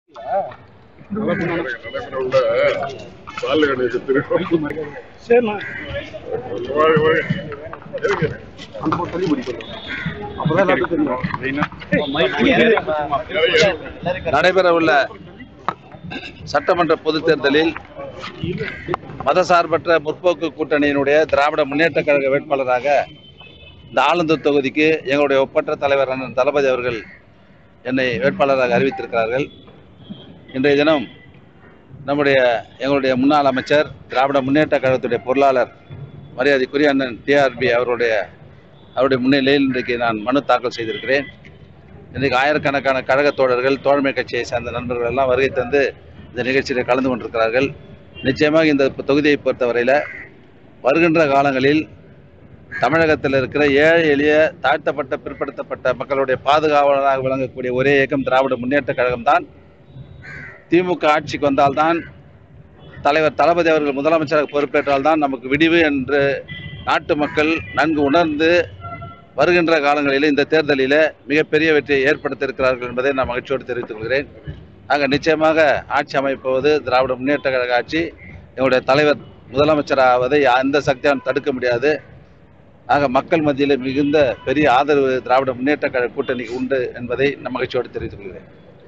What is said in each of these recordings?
நடைபெற உள்ள பால் கணேச திருவிழா சரிண்ணா வாங்க, வாங்க. இருங்க. அந்த பக்கம் தள்ளி பிடிக்கணும் அப்பதான் எல்லாத்துக்கும் தெரியும் நடைபெறவுள்ள சட்டமன்ற பொதுத் தேர்தலில் மதசார்பற்ற முற்போக்கு கூட்டணியினுடைய திராவிட முன்னேற்ற கழக வேட்பாளராக இந்த ஆலந்தூர் தொகுதிக்கு எங்களுடைய ஒப்பற்ற தலைவர் அண்ணன் தளபதி அவர்கள் என்னை வேட்பாளராக அறிவித்திருக்கிறார்கள் இன்றைய தினம் நம்முடைய எங்களுடைய முன்னாள் அமைச்சர் திராவிட முன்னேற்ற கழகத்துடைய பொருளாளர் மரியாதைக்குரிய அண்ணன் டிஆர்பி அவருடைய அவருடைய முன்னிலையில் இன்றைக்கு நான் மனு தாக்கல் செய்திருக்கிறேன் இன்றைக்கு ஆயிரக்கணக்கான கழக தோழர்கள் தோழமை கட்சியை சார்ந்த நண்பர்கள் எல்லாம் வருகை தந்து இந்த நிகழ்ச்சியில் கலந்து கொண்டிருக்கிறார்கள் நிச்சயமாக இந்த தொகுதியை பொறுத்தவரையில் வருகின்ற காலங்களில் தமிழகத்தில் இருக்கிற ஏழை எளிய தாழ்த்தப்பட்ட பிற்படுத்தப்பட்ட மக்களுடைய பாதுகாவலராக விளங்கக்கூடிய ஒரே இயக்கம் திராவிட முன்னேற்ற கழகம்தான் திமுக ஆட்சிக்கு வந்தால்தான் தலைவர் தளபதி அவர்கள் முதலமைச்சராக பொறுப்பேற்றால்தான் நமக்கு விடிவு என்று நாட்டு மக்கள் நன்கு உணர்ந்து வருகின்ற காலங்களில் இந்த தேர்தலில் மிகப்பெரிய வெற்றியை ஏற்படுத்த இருக்கிறார்கள் என்பதை நான் மகிழ்ச்சியோடு தெரிவித்துக் கொள்கிறேன் ஆக நிச்சயமாக ஆட்சி அமைப்பது திராவிட முன்னேற்ற கழக ஆட்சி எங்களுடைய தலைவர் முதலமைச்சராவதை எந்த சக்தியாலும் தடுக்க முடியாது ஆக மக்கள் மத்தியில் மிகுந்த பெரிய ஆதரவு திராவிட முன்னேற்ற கழக கூட்டணிக்கு உண்டு என்பதை நான் மகிழ்ச்சியோடு தெரிவித்துக் கொள்கிறேன்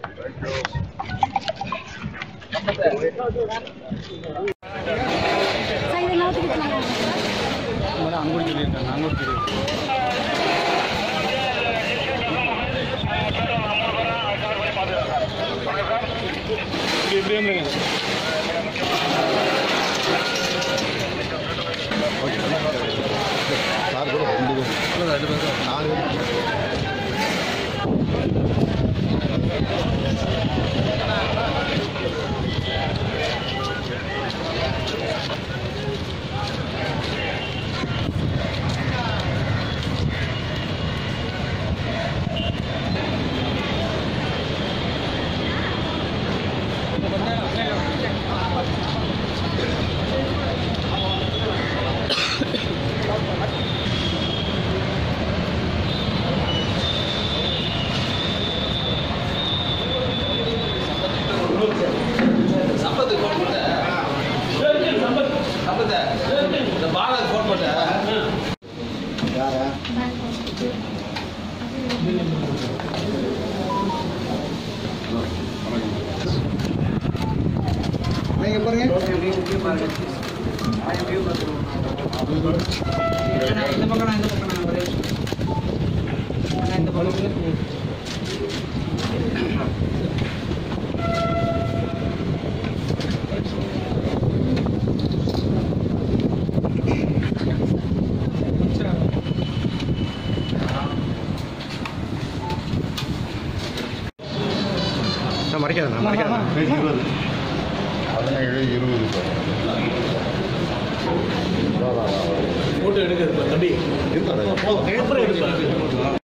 மறைக்காதண்ணா மறைக்காதண்ணா பதினேழு இருபது போட்டோ எடுக்கிறது தம்பி அப்புறம் எடுப்பா